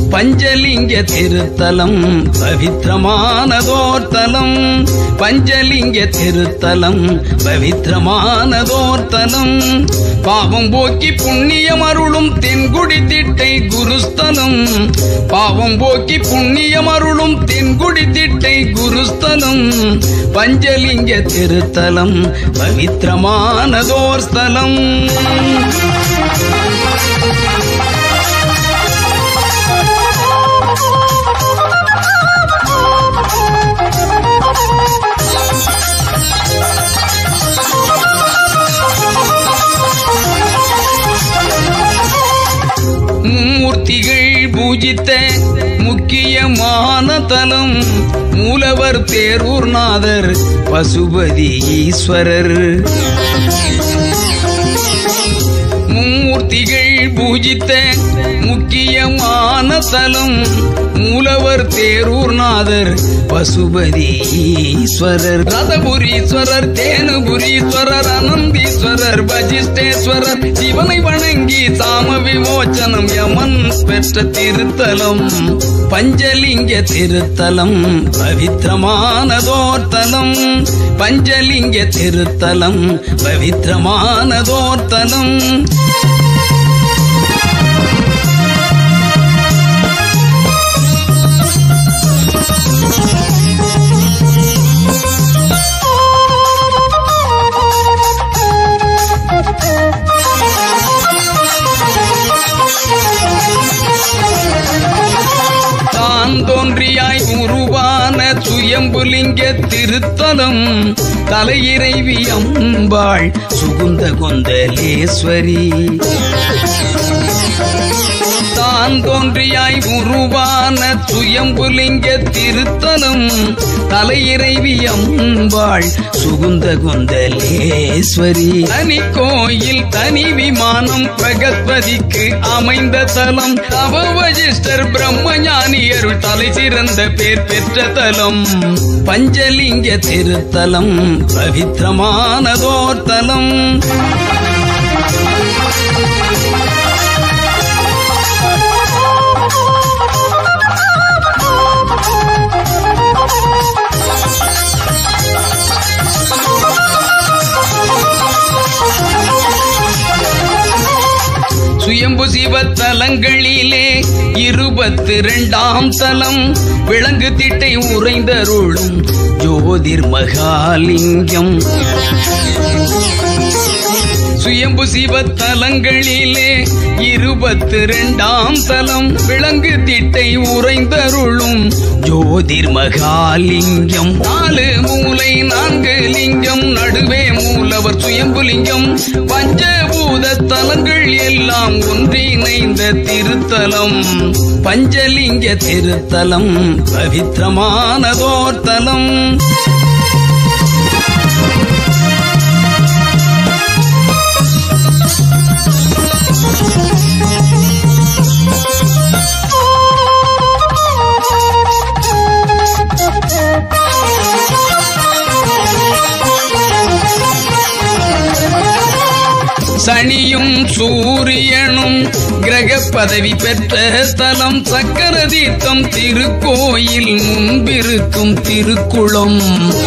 பஞ்சலிங்க திருத்தலம் பவித்திரமானதோர் தலம் பஞ்சலிங்க திருத்தலம் பவித்திரமானதோர் தலம் பாவம் போக்கி புண்ணியம் அருளும் தென்குடி திட்டை குருஸ்தலம் பாவம் போக்கி புண்ணியம் அருளும் தென்குடி திட்டை குருஸ்தலம் பஞ்சலிங்க திருத்தலம் பவித்திரமானதோர் ஸ்தலம் மூர்த்திகள் பூஜித்த முக்கியமான தலம் மூலவர் தேரூர்நாதர் பசுபதி ஈஸ்வரர் மும்மூர்த்திகள் பூஜித்த முக்கியமான தலம் மூலவர் தேரூர்நாதர் பசுபதி ஈஸ்வரர் ரதபுரீஸ்வரர் தேனுபுரீஸ்வரர் அனந்தீஸ்வரர் வஜிஷ்டேஸ்வரர் சிவனை வணங்கி சாம விமோச்சனம் யமன் பெற்ற திருத்தலம் பஞ்சலிங்க திருத்தலம் பவித்திரமானதோர் தலம் பஞ்சலிங்க திருத்தலம் பவித்திரமானதோர் தலம் தான் தோன்றியாய் உருவான சுயம்புலிங்க திருத்தலம் தலையிறைவி அம்பாள் சுகுந்த கொந்தலேஸ்வரி தான் தோன்றியாய் உருவான சுயம்புலிங்க திருத்தலம் தலையிறைவி அம்பாள் சுகுந்த கொந்தலேஸ்வரி தனி கோயில் தனி விமானம் பிரகத்பதிக்கு அமைந்த தலம் தவவஜிஷ்டர் பிரம்மஞானி அருள் தலை சிறந்த பேர் பெற்ற தலம் பஞ்சலிங்க திருத்தலம் பவித்திரமானதோர் தலம் சுயம்பு சிவத்தலங்களிலே இருபத்தி இரண்டாம் தலம் விலங்கு திட்டை உறைந்தருளும் ஜோதிர் மகாலிங்கம் சுயம்பு சிவத்தலங்களிலே இருபத்தி இரண்டாம் தலம் விலங்கு திட்டை உறைந்தருளும் ஜோதிர் மகாலிங்கம் நாலு மூலை நான்கு லிங்கம் நடுவே மூலவர் சுயம்புலிங்கம் பஞ்சபூத தலங்கள் எல்லாம் ஒன்றிணைந்த திருத்தலம் பஞ்சலிங்க திருத்தலம் பவித்திரமானதோர் தலம் சனியும் சூரியனும் கிரக பதவி பெற்ற ஸ்தலம் சக்கர தீர்த்தம் திருக்கோயில் முன்பிருக்கும் திருக்குளம்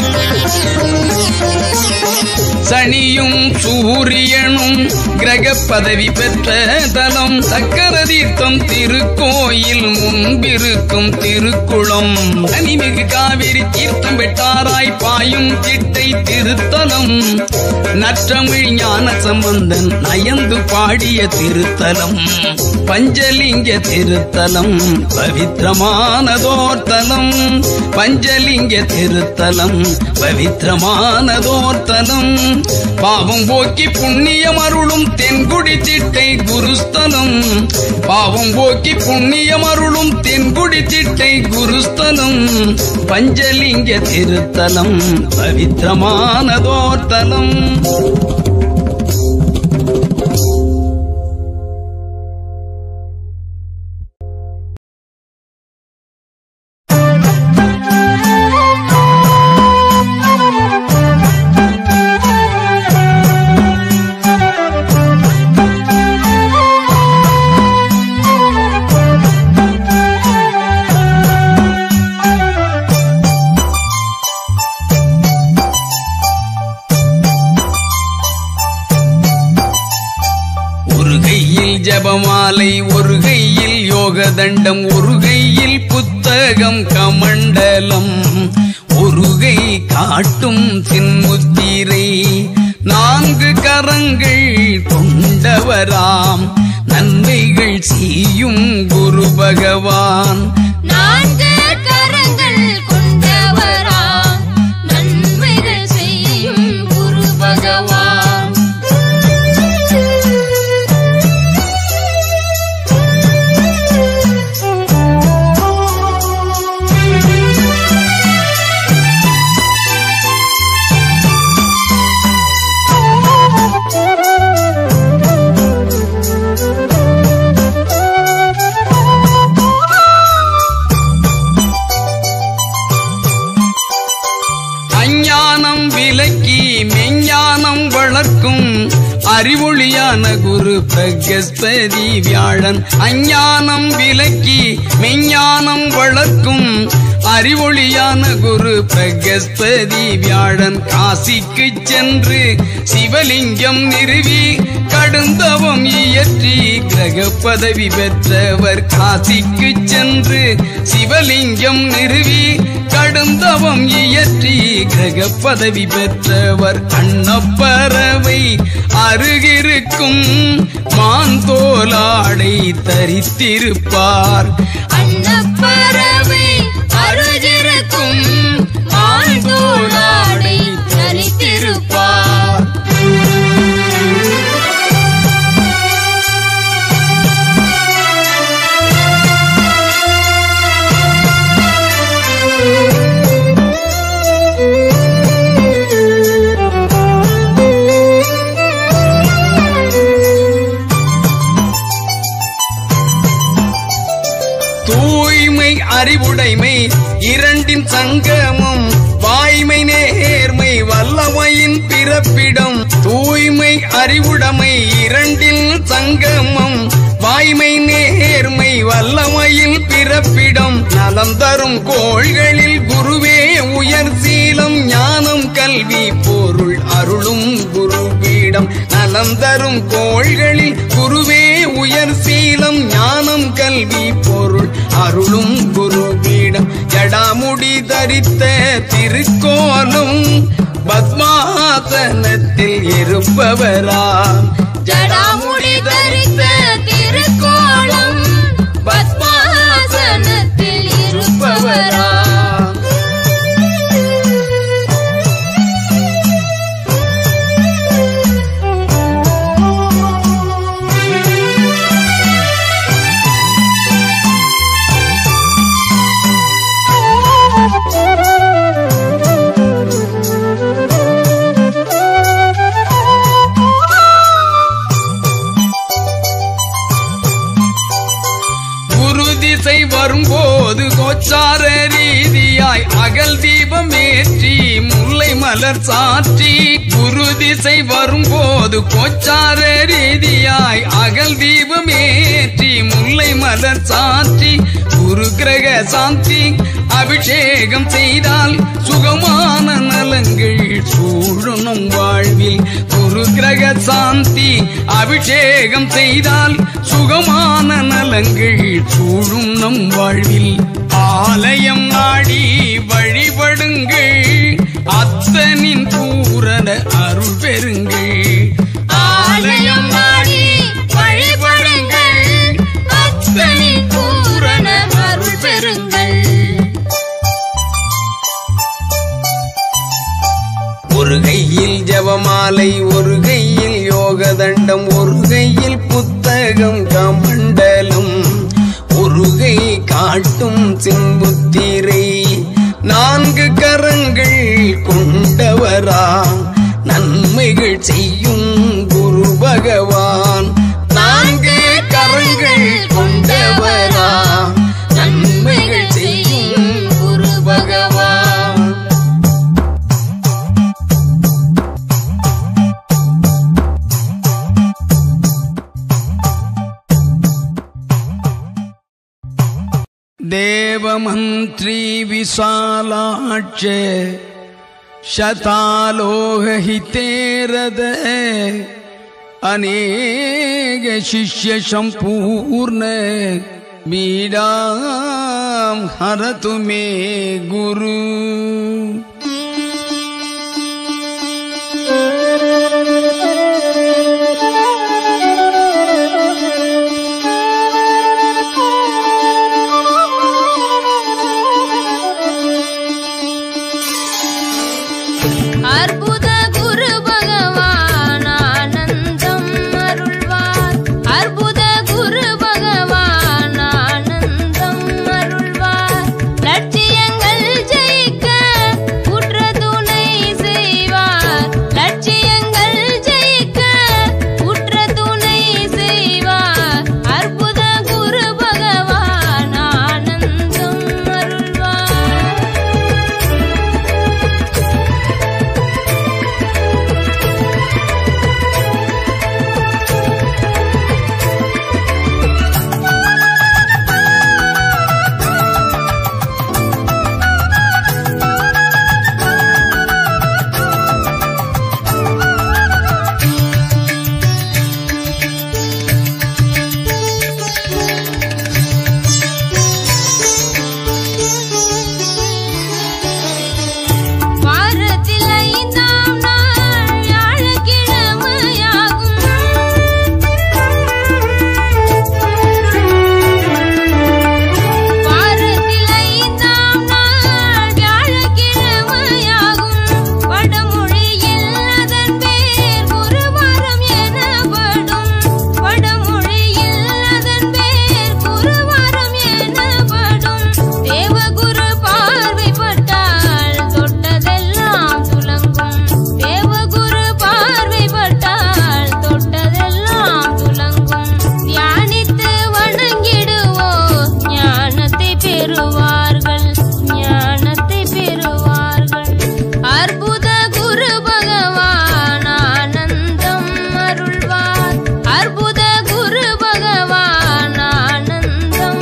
சனியும் சூரியனும் கிரக பதவி பெற்ற தலம் சக்கர தீர்த்தம் திருக்கோயில் முன்பிருக்கும் திருக்குளம் தனிமிகு காவிரி தீர்த்தம் பெற்றாராய் பாயும் திட்டை திருத்தலம் நற்றமிழ் ஞான சம்பந்தன் நயந்து பாடிய திருத்தலம் பஞ்சலிங்க திருத்தலம் பவித்திரமானதோர் தலம் பஞ்சலிங்க திருத்தலம் பவித்திரமானதோர் தலம் பாவம் போக்கி புண்ணியம் அருளும் தென்குடி திட்டை குருஸ்தலம் பாவம் போக்கி புண்ணியம் அருளும் தென்குடி திட்டை குருஸ்தலம் பஞ்சலிங்க திருத்தலம் பவித்திரமானதோர் தலம் Thank you. யோகதண்டம் ஒரு கையில் புத்தகம் கமண்டலம் ஒரு கை காட்டும் சின்முத்திரை நான்கு கரங்கள் கொண்டவராம் நன்மைகள் செய்யும் குரு பகவான் நான்கு கரங்கள் கொண்டவராம் நன்மைகள் செய்யும் குரு பகவான் அஞ்ஞானம் விலக்கி மெஞ்ஞானம் வளர்க்கும் அறிவொளியான குரு பிரகஸ்பதி வியாழன் அஞ்ஞானம் விலக்கி மெஞ்ஞானம் வளர்க்கும் அறிவொளியான குரு பிரகஸ்பதி வியாழன் காசிக்கு சென்று சிவலிங்கம் நிறுவி கடுந்தவம் இயற்றி கிரக பதவி பெற்றவர் காசிக்கு சென்று சிவலிங்கம் நிறுவி கடுந்தவம் இயற்றி கிரக பதவி பெற்றவர் அன்னப்பறவை அருகிருக்கும் மாந்தோலாடை தரித்திருப்பார் அன்னப்பறவை அருகிருக்கும் மாந்தோளாடை தரித்திருப்பார் தூய்மை அறிவுடைமை இரண்டின் சங்கமம் வாய்மை நேர்மை வல்லமையின் பிறப்பிடம் தூய்மை அறிவுடைமை இரண்டில் சங்கமம் வாய்மை நேர்மை வல்லமையில் பிறப்பிடம் நலம் தரும் கோள்களில் குருவே உயர் சீலம் ஞானம் கல்வி பொருள் அருளும் குருபீடம் நலம் தரும் கோள்களில் குருவே உயர் சீலம் ஞானம் கல்வி பொருள் அருளும் குருபீடம் ஜடாமுடி தரித்த திருக்கோலம் பத்மாசனத்தில் இருப்பவராம் ஜடாமுடி தரித்த திருக்கோலம் பத்மாசனத்தில் இருப்பவராம் குரு திசை வரும்போது கோச்சார ரீதியாய் அகல் தீபம் ஏற்றி முல்லை மலர் சாற்றி குரு திசை வரும்போது கோச்சார ரீதியாய் அகல் தீபம் ஏற்றி முல்லை மலர் சாற்றி குரு கிரக சாந்தி அபிஷேகம் செய்தால் சுகமான நலங்கள் சூழணும் வாழ்வில் குரு கிரக சாந்தி அபிஷேகம் செய்தால் சுகமான நலங்கள் சூழும் நம் வாழ்வில் ஆலயம் நாடி வழிபடுங்கள் அத்தனின் பூரண அருள் பெறுங்கள் ஆலயம் நாடி வழிபடுங்கள் அத்தனின் பூரண அருள் பெறுங்கள் ஒரு கையில் ஜபமாலை ஒரு கையில் யோக தண்டம் ஒரு கையில் புத்தகம் கமண்டலம் ஒரு கை காட்டும் சிம்புத்திரை நான்கு கரங்கள் கொண்டவராம் நன்மைகள் செய்யும் குரு பகவான் நான்கு கரங்கள் கொண்டவராம் நன்மைகள் செய்யும் குரு பகவான் देवमन्त्री विशालाक्ष शतालोकहितेरद अनेक शिष्य सम्पूर्ण பீடாம் ஹரதுமே குரு அற்புத குரு பகவான் ஆனந்தம் அருள்வார் அற்புத குரு பகவான் ஆனந்தம் அருள்வார் லட்சியங்கள் ஜெயிக்க உற்ற துணை செய்வார் லட்சியங்கள் ஜெயிக்க உற்ற துணை செய்வார் அற்புத குரு பகவான் ஆனந்தம் அருள்வார் வாரத்தில் ஐந்தாம் நாள் வியாழக்கிழமையாகும் வாரத்தில் ஐந்தாம் நாள் வியாழக்கிழமையாகும் வடமொழியில் அதன் பேர் குருவாரம் எனப்படும் வடமொழியில் அதன் பேர் குருவாரம் எனப்படும் தேவகுரு பார்வைப்பட்டால் தொட்டதெல்லாம் துலங்கும் தேவகுரு பார்வைப்பட்டால் தொட்டதெல்லாம் துலங்கும் தியானித்து வணங்கிடுவோம் ஞானத்தை பெறுவார்கள் ஞானத்தை பெறுவார்கள் அற்புத குரு பகவான் ஆனந்தம் அருள்வார் அற்புத குரு பகவான் ஆனந்தம்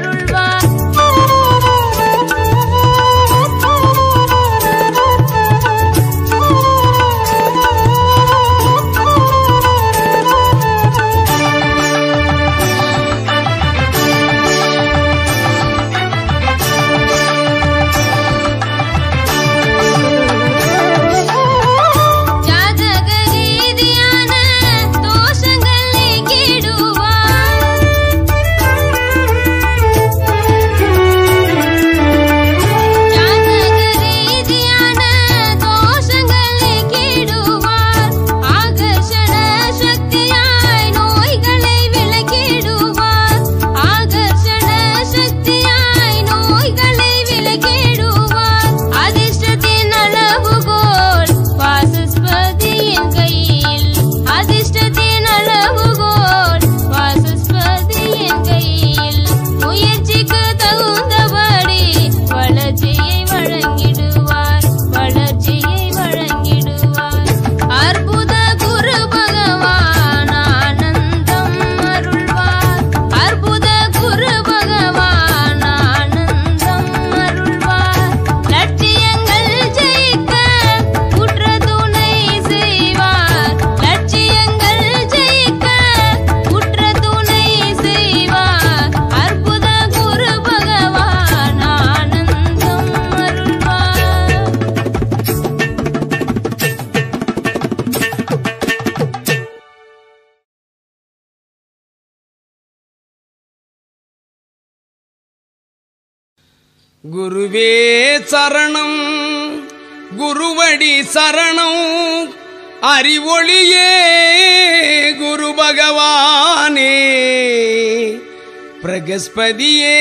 ஜாதக ரீதியான தோஷங்கள் நீக்கிடுவார் ஜாதக ரீதியான தோஷங்கள் நீக்கிடுவார் ஆகர்ஷண சக்தியாய் நோய்களை விலக்கிடுவார் ஆகர்ஷண சக்தியாய் நோய்களை விலக்கிடுவார் அதிர்ஷ்டத்தின் அளவுகோல் வாசஸ்பதியின் கையில் அதிர்ஷ்டத்தின் அளவுகோல் வாசஸ்பதியின் கையில் முயற்சிக்கு தகுந்தபடி வளர்ச்சியை வழங்கிடுவார் வளர்ச்சியை வழங்கிடுவார் அற்புத குரு பகவான் ஆனந்தம் அருள்வார் அற்புத குரு பகவான் ஆனந்தம் அருள்வார் லட்சியங்கள் ஜெயிக்க உற்ற துணை செய்வார் லட்சியங்கள் ஜெயிக்க உற்ற துணை செய்வார் அற்புத குரு பகவான் ஆனந்தம் அருள்வார் குருவே சரணம் குருவடி சரணம் அறிவொளியே குரு பகவானே பிரகஸ்பதியே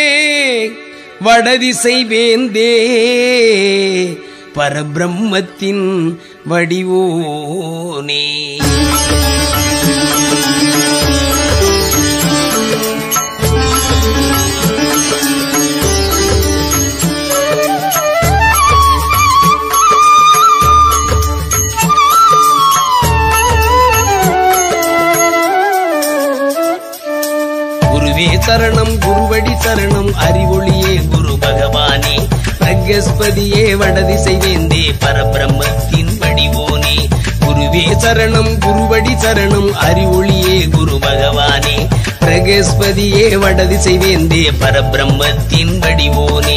வடதிசை வேந்தே பரபிரம்மத்தின் வடிவோனே குருவே சரணம் குருவடி சரணம் அறிவொளியே குரு பகவானே பிரகஸ்பதியே வடதிசை வேந்தே பரபிரம்மத்தின் வடிவோனே குருவே குருவே சரணம் குருவடி சரணம் அறிவொளியே குரு பகவானே பிரகஸ்பதியே வடதிசை வேந்தே பரபிரம்மத்தின் வடிவோனே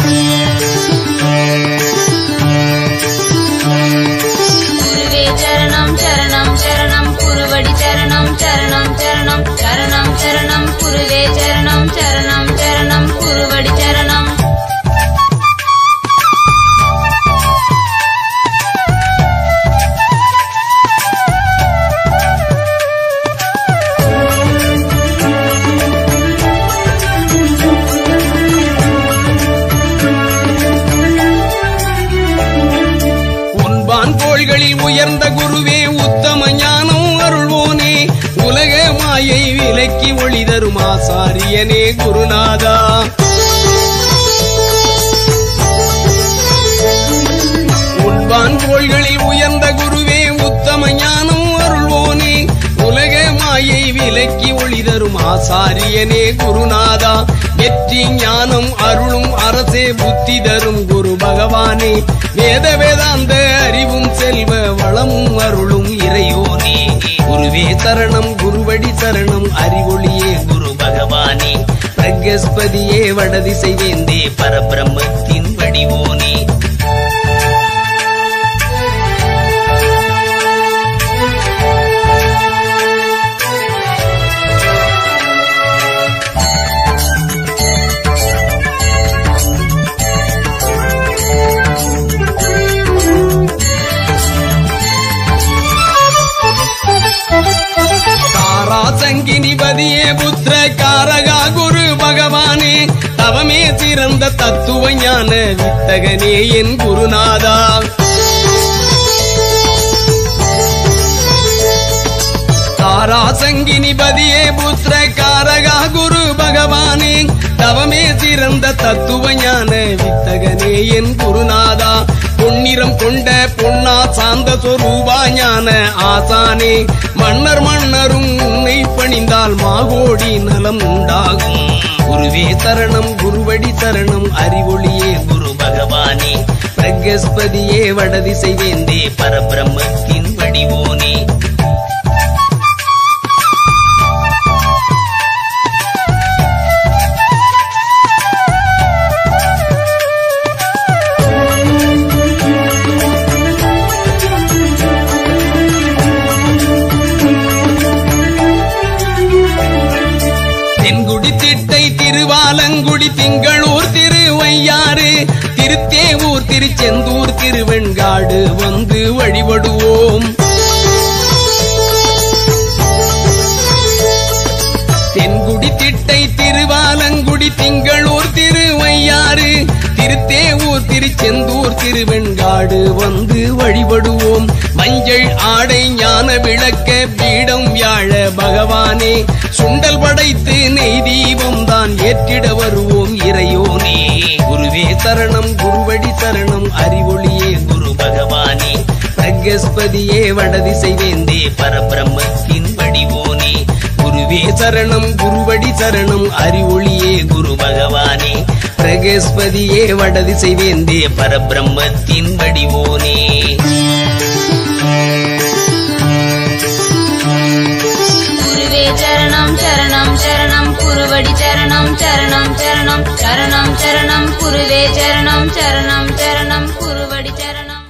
குருவே சரணம் சரணம் சரணம் குருவடி சரணம் சரணம் சரணம் சரணம் சரணம் குருவே சரணம் சரணம் சரணம் குருவடி சரணம் உன்பான் கோள்களில் உயர்ந்த குருவே உத்தம ஞானம் அருள்வோனே உலக மாயை விலக்கி ஒளி தரும் ஆசாரியனே குருநாதா உன்பான் கோள்களில் உயர்ந்த குருவே உத்தம ஞானம் அருள்வோனே உலக மாயை விலக்கி ஒளி தரும் ஆசாரியனே குருநாதா வெற்றி ஞானம் அருளும் அரசே புத்தி தரும் குரு பகவானே வேத வேதாந்த அறிவும் செல்வ வளமும் அருளும் இறையோனே குருவே சரணம் குருவடி சரணம் அறிவொளியே குரு பகவானே பிரகஸ்பதியே வடதிசை வேந்தே பரபிரம்மத்தின் வடிவோனே தாராசங்கினிபதியே புத்திர காரகா குரு பகவானே தவமே சிறந்த தத்துவ ஞான வித்தகனே என் குருநாதா தாராசங்கினிபதியே புத்திர காரகா குரு பகவானே தவமே சிறந்த தத்துவ ஞான வித்தகனே என் குருநாதா பொன்னிறம் கொண்ட பொன்னா சாந்த சொரூபா ஞான ஆசானே மன்னர் மன்னரும் உன்னை பணிந்தால் மாகோடி நலம் உண்டாகும் குருவே சரணம் குருவடி சரணம் அறிவொளியே குரு பகவானே பிரகஸ்பதியே வடதிசை வேந்தே பரபிரம்மத்தின் வடிவோனே தென்குடி திட்டை திருவாலங்குடி திங்களூர் திருவையாறு திருத்தேவூர் திருச்செந்தூர் திருவெண்காடு வந்து வழிபடுவோம் தென்குடி திட்டை திருவாலங்குடி திங்களூர் திருவையாறு திருத்தேவூர் திருச்செந்தூர் திருவெண்காடு வந்து வழிபடுவோம் மஞ்சள் ஆடை ஞான விளக்க பீடம் வியாழ பகவானே சுண்டல் படைத்து நெய் தீபம் தான் ஏற்றிட வருவோம் இறையோனே குருவே சரணம் குருவடி சரணம் அறிவொளியே குரு பகவானே பிரகஸ்பதியே வடதிசை வேந்தே பரபிரம்மத்தின் வடிவோனே குருவே சரணம் குருவடி சரணம் அறிவொளியே குரு பகவானே பிரகஸ்பதியே வடதிசை வேந்தே பரபிரம்மத்தின் வடிவோனே குருவே சரணம் சரணம் சரணம் குருவடி சரணம் சரணம் சரணம் சரணம் சரணம் குருவே சரணம் சரணம் சரணம் குருவடி சரணம்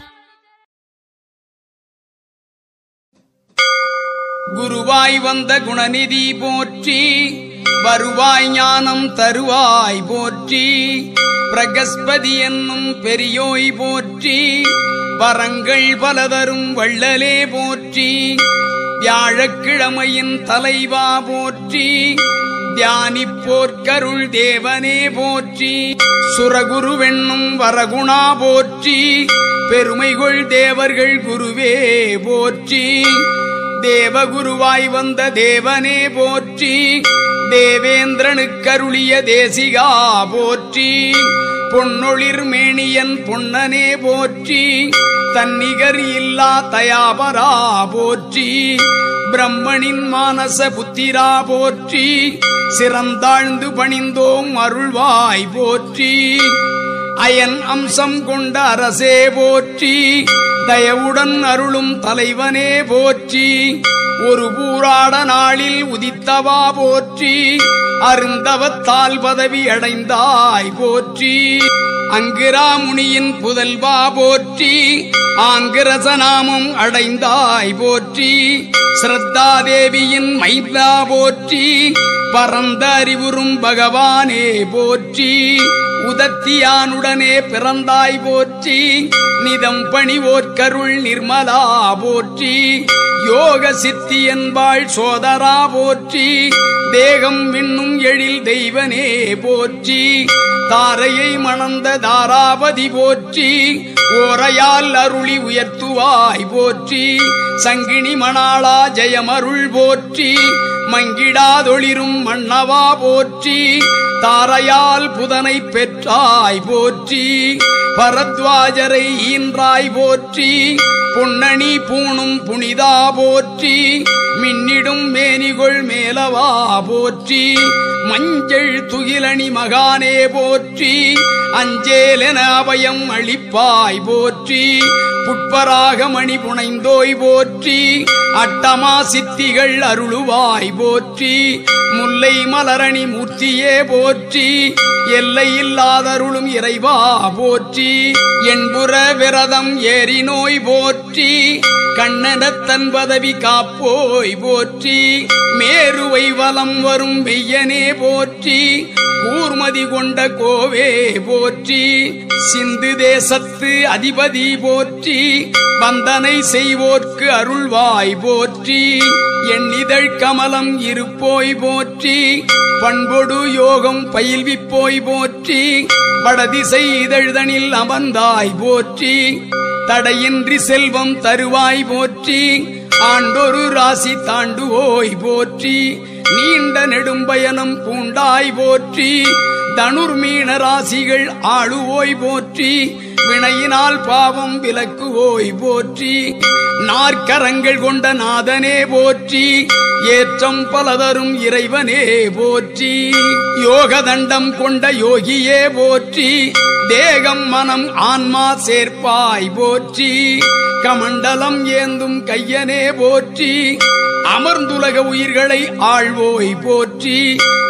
குருவாய் வந்த குணநிதி போற்றி வருவாய் ஞானம் தருவாய் போற்றி பிரகஸ்பதி என்னும் பெரியோய் போற்றி வரங்கள் பலதரும் வள்ளலே போற்றி வியாழக்கிழமையின் தலைவா போற்றி தியானிப்போர்க்கருள் தேவனே போற்றி சுரகுருவென்னும் வரகுணா போற்றி பெருமைகொள் தேவர்கள் குருவே போற்றி தேவகுருவாய் வந்த தேவனே போற்றி தேவேந்திரனுக்கருளிய தேசிகா போற்றி பொன்னொளிர் மேனியன் பொன்னனே போற்றி தன்னிகர் இல்லா தயாபரா போற்றி பிரம்மனின் மானச புத்திரா போற்றி சிறந்தாழ்ந்து பணிந்தோம் அருள்வாய் போற்றி அயன் அம்சம் கொண்ட அரசே போற்றி தயவுடன் அருளும் தலைவனே போற்றி ஒரு பூராட நாளில் உதித்தவா போற்றி அருந்தவத்தால் பதவி அடைந்தாய் போற்றி அங்கிராமுனியின் புதல்வா போற்றி ஆங்கிரசநாமம் அடைந்தாய் போற்றி ஸ்ரத்தாதேவியின் மைந்தா போற்றி பரந்த அறிவுறும் பகவானே போற்றி உதத்தியானுடனே பிறந்தாய் போற்றி நிதம் பணிவோர்க்கருள் நிர்மலா போற்றி யோக சித்தி என்பாள் சோதரா போற்றி தேகம் விண்ணும் எழில் தெய்வனே போற்றி தாரையை மணந்த தாராபதி போற்றி ஓரையால் அருளி உயர்த்துவாய் போற்றி சங்கினி மணாளா ஜெயமருள் போற்றி மங்கிடாதொளிரும் மன்னவா போற்றி தாரையால் புதனை பெற்றாய் போற்றி பரத்வாஜரை ஈன்றாய் போற்றி பொன்னணி பூணும் புனிதா போற்றி மின்னிடும் மேனிகொள் மேலவா போற்றி மஞ்சள் துகிலணி மகானே போற்றி அஞ்சேலென அபயம் அளிப்பாய் போற்றி புட்பராக மணி புனைந்தோய் போற்றி அட்டமா சித்திகள் அருளுவாய் போற்றி முல்லை மலரணி மூர்த்தியே போற்றி எல்லை இல்லாதருளும் இறைவா போற்றி என்புற விரதம் ஏறி நோய் போற்றி கண்ணனத்தன் பதவி காப்போய் போற்றி மேருவை வலம் வரும் வெய்யனே போற்றி கூர்மதி கொண்ட கோவே போற்றி சிந்து தேசத்து அதிபதி போற்றி வந்தனை செய்வோர்க்கு அருள்வாய் போற்றி எண்ணிதழ் கமலம் இருப்போய் போற்றி பண்பொடு யோகம் பயில்விப்போய் போற்றி வடதிசை இதழ்தனில் அமர்ந்தாய் போற்றி தடையின்றி செல்வம் தருவாய் போற்றி ஆண்டொரு ராசி தாண்டுவோய் போற்றி நீண்ட நெடும்பயணம் பூண்டாய் போற்றி தனுர்மீன ராசிகள் ஆளுவோய் போற்றி வினையினால் பாவம் விலக்குவோய் போற்றி நாற்கரங்கள் கொண்ட நாதனே போற்றி ஏற்றம் பலதரும் இறைவனே போற்றி யோக தண்டம் கொண்ட யோகியே போற்றி தேகம் மனம் ஆன்மா சேர்ப்பாய் போற்றி கமண்டலம் ஏந்தும் கையனே போற்றி அமர்ந்துலக உயிர்களை ஆழ்வோய் போற்றி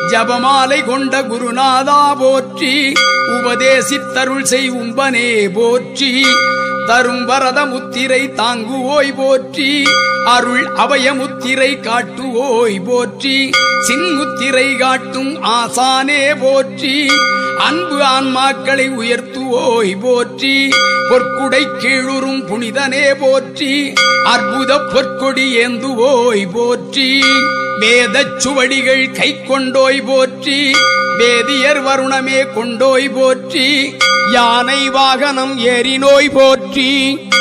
ஜபமாலை கொண்ட குருநாதா போற்றி உபதேசித்தருள் செய் உம்பனே போற்றி தரும் வரத முத்திரை தாங்குவோய் போற்றி அருள் அபயமுத்திரை காட்டுவோய் போற்றி சின்முத்திரை காட்டும் ஆசானே போற்றி அன்பு ஆன்மாக்களை உயர்த்துவோய் போற்றி பொற்குடை கீழுறும் புனிதனே போற்றி அற்புத பொற்கொடி ஏந்துவோய் போற்றி வேதச் சுவடிகள் கை கொண்டோய் போற்றி வேதியர் வருணமே கொண்டோய் போற்றி யானை வாகனம் ஏறினோய் போற்றி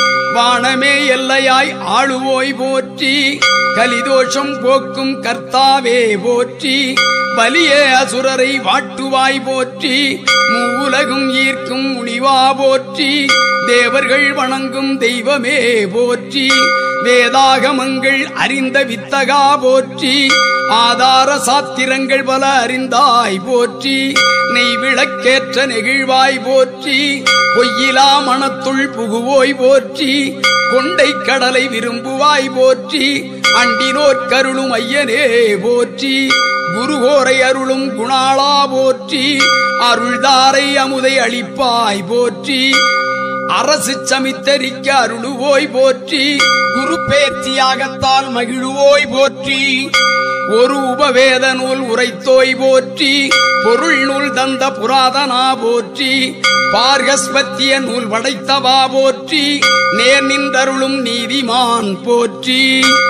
வானமே எல்லையாய் ஆளுவோய் போற்றி கலிதோஷம் போக்கும் கர்த்தாவே போற்றி வலிய அசுரரை வாட்டுவாய் போற்றி மூவுலகும் ஈர்க்கும் முனிவா போற்றி தேவர்கள் வணங்கும் தெய்வமே போற்றி வேதாகமங்கள் அறிந்த வித்தகா போற்றி ஆதார சாத்திரங்கள் பல அறிந்தாய் போற்றி நெய் விளக்கேற்ற நெகிழ்வாய் போற்றி பொய்யிலா மனத்துள் புகுவோய் போற்றி கொண்டை கடலை விரும்புவாய் போற்றி அண்டினோர் கருளும் ஐயனே போற்றி குருகோரை அருளும் குணாளா போற்றி அருள்தாரை அமுதை அளிப்பாய் போற்றி அரசு சமித்தரிக்க அருளுவோய் போற்றி குரு பேர்த்தியாகத்தால் மகிழுவோய் போற்றி ஒரு உபவேத நூல் உரைத்தோய் போற்றி பொருள் நூல் தந்த புராதனா போற்றி பார்கஸ்பத்திய நூல் படைத்தவா போற்றி நேர் நின்றருளும் நீதிமான் போற்றி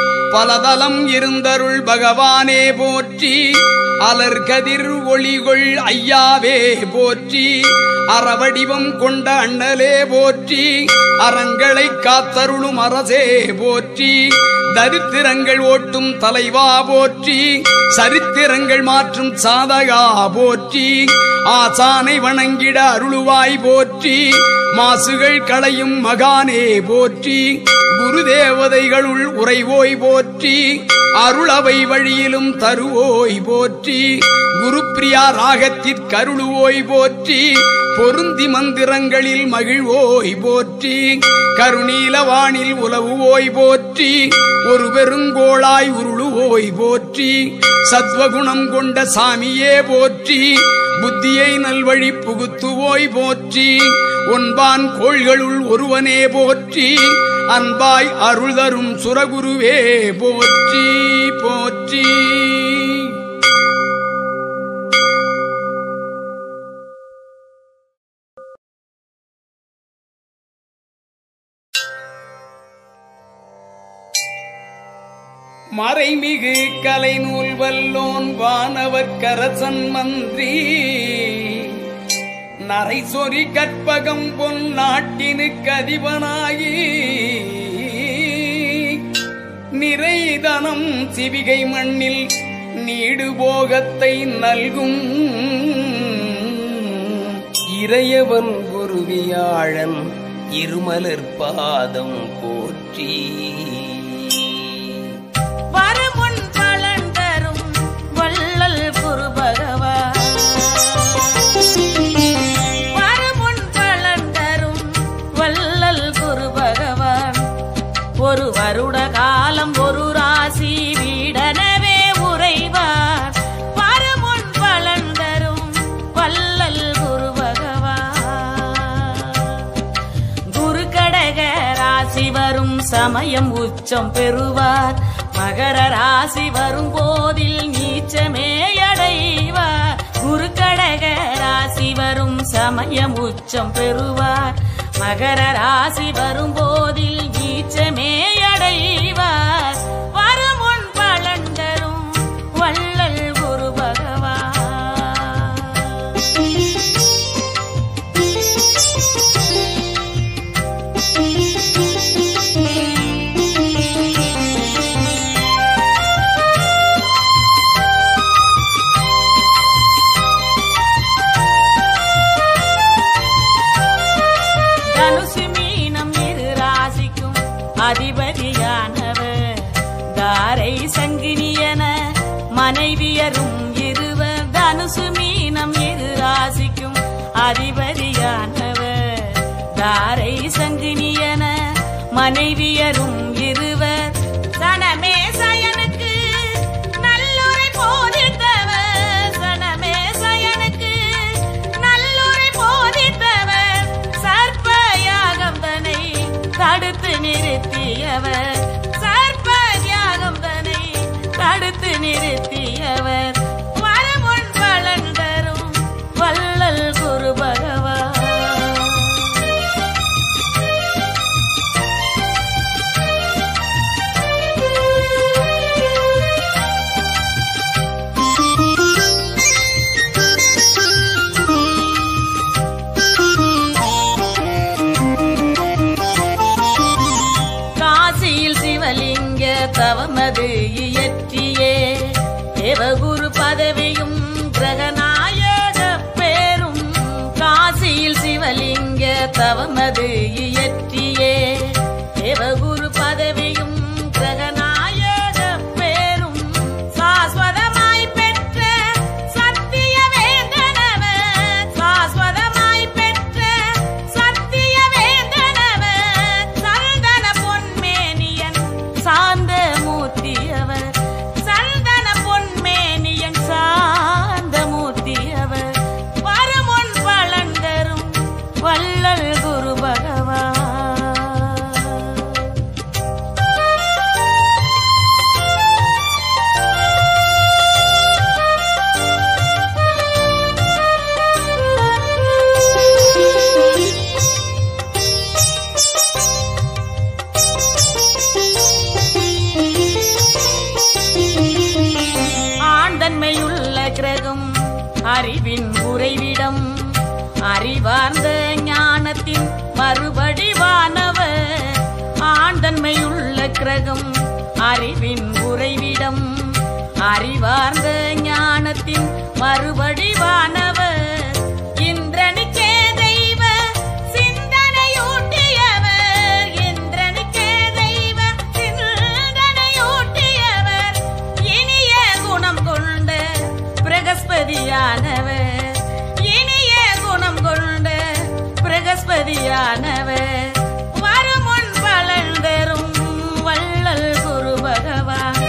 பலதலம் இருந்தருள் பகவானே போற்றி அலர் கதிர் ஒளிகொள் ஐயாவே போற்றி அறவடிவம் கொண்ட அண்ணலே போற்றி அறங்களை காத்தருளும் அரசே போற்றி தரித்திரங்கள் ஓட்டும் தலைவா போற்றி சரித்திரங்கள் மாற்றும் சாதகா போற்றி ஆசானை வணங்கிட அருளுவாய் போற்றி மாசுகள் களையும் மகானே போற்றி குரு தேவதைகளுள் உறைவோய் போற்றி அருளவை வழியிலும் தருவோய் போற்றி குருப்பிரியா ராகத்திற்கருளுவோய் போற்றி பொருந்தி மந்திரங்களில் மகிழ்வோய் போற்றி கருணீலவானில் உலவுவோய் போற்றி ஒரு பெருங்கோளாய் உருளுவோய் போற்றி சத்வகுணம் கொண்ட சாமியே போற்றி புத்தியை நல்வழி புகுத்துவோய் போற்றி ஒன்பான் கோள்களுள் ஒருவனே போற்றி அன்பாய் அருள் தரும் சுரகுருவே போற்றி போற்றி மறைமிகு கலைநூல் வல்லோன் வானவர்க்கரசன் மந்திரி நரை சொறி கற்பகம் பொன் நாட்டினுக்கு அதிபனாகி நிறைதனம் சிவிகை மண்ணில் நீடு போகத்தை நல்கும் இறையவன் குருவியாழன் இருமலர் பாதம் போற்றி வருமுன் பலன் தரும் வள்ளல் குரு பகவா வருமுன் பலன் தரும் வள்ளல் குரு பகவான் ஒரு வருட காலம் ஒரு ராசி வீடனவே உறைவார் வருமுன் பலன் தரும் வள்ளல் குரு பகவான் குரு கடக ராசி வரும் சமயம் உச்சம் பெறுவார் மகர ராசி வரும் போதில் நீச்சமே அடைவார் குரு கடக ராசி வரும் சமயம் உச்சம் பெறுவார் மகர ராசி வரும் போதில் நீச்சமே அடைவார் வருமுன் பலன் தரும் வள்ளல் குரு பகவான் தனுசு மீனம் இரு ராசிக்கும் அதிபதியானவர் தாரை சங்கினியன மனைவியரும் இருவர் தனுசு மீனம் இரு ராசிக்கும் அதிபதியானவர் தாரை சங்கினியன மனைவியரும் இருவர் சனமே சயனுக்கு நல்லுரை போதித்தவர் சனமே சயனுக்கு நல்லுரை போதித்தவர் சர்ப்ப யாகம் தனை தடுத்து நிறுத்தியவர் சர்ப்ப யாகம் தனை தடுத்து நிறுத்தியவர் வரமுன் பலன் தரும் வள்ளல் குரு பகவான் காசியில் சிவலிங்க தவமது இயற்றியே தேவகுரு பதவியும் கிரகநாயக பேரும் காசியில் சிவலிங்க தவமது இயற்றியே தேவகுரு பதவியும் கிரகநாயக பேரும் சாஸ்வதமாய் பெற்ற சத்திய வேந்தனவர் சாஸ்வதமாய் பெற்ற சத்திய வேந்தனவர் சந்தன பொன்மேனியன் சாந்த மூர்த்தியவர் சந்தன பொன்மேனியன் சாந்த மூர்த்தியவர் வருமுன் பலன் தரும் வள்ளல் குரு பகவான் ஆண்டன்மையுள்ள கிரகம் அறிவின் உறைவிடம் அறிவார்ந்த ஞானத்தின் மறுபடிவானவர் ஆண்டன்மையுள்ள கிரகம் அறிவின் உறைவிடம் அறிவார்ந்த ஞானத்தின் மறுபடிவானவர் குருவாயானவர் வருமுன் பலன் தரும் வள்ளல் குரு பகவான்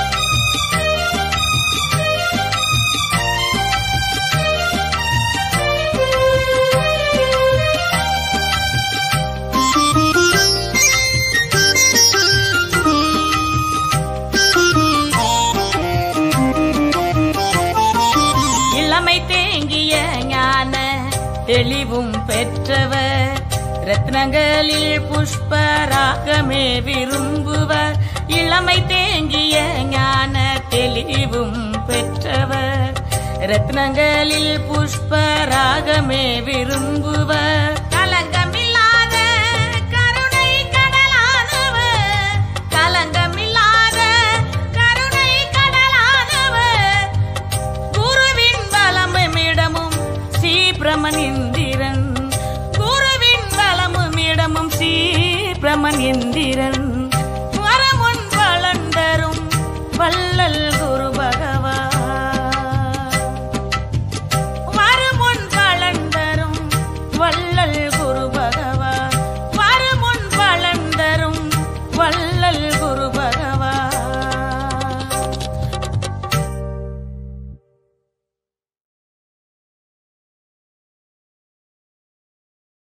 இளமை தேங்கிய ஞான தெளிவும் பெற்றவர் ரத்னங்களில் புஷ்பராகமே விரும்புவர் இளமை தேங்கிய ஞான தெளிவும் பெற்றவர் ரத்னங்களில் புஷ்பராகமே விரும்புவர் கலங்கமில்லாத கருணை கடலானவர் கலங்கமில்லாத கருணை கடலானவர் குருவின் பலமுமிடமும் சீப்பிரமன் இந்திரன் குருவின் பலமுமிடமும் சீப்பிரமன் இந்திரன்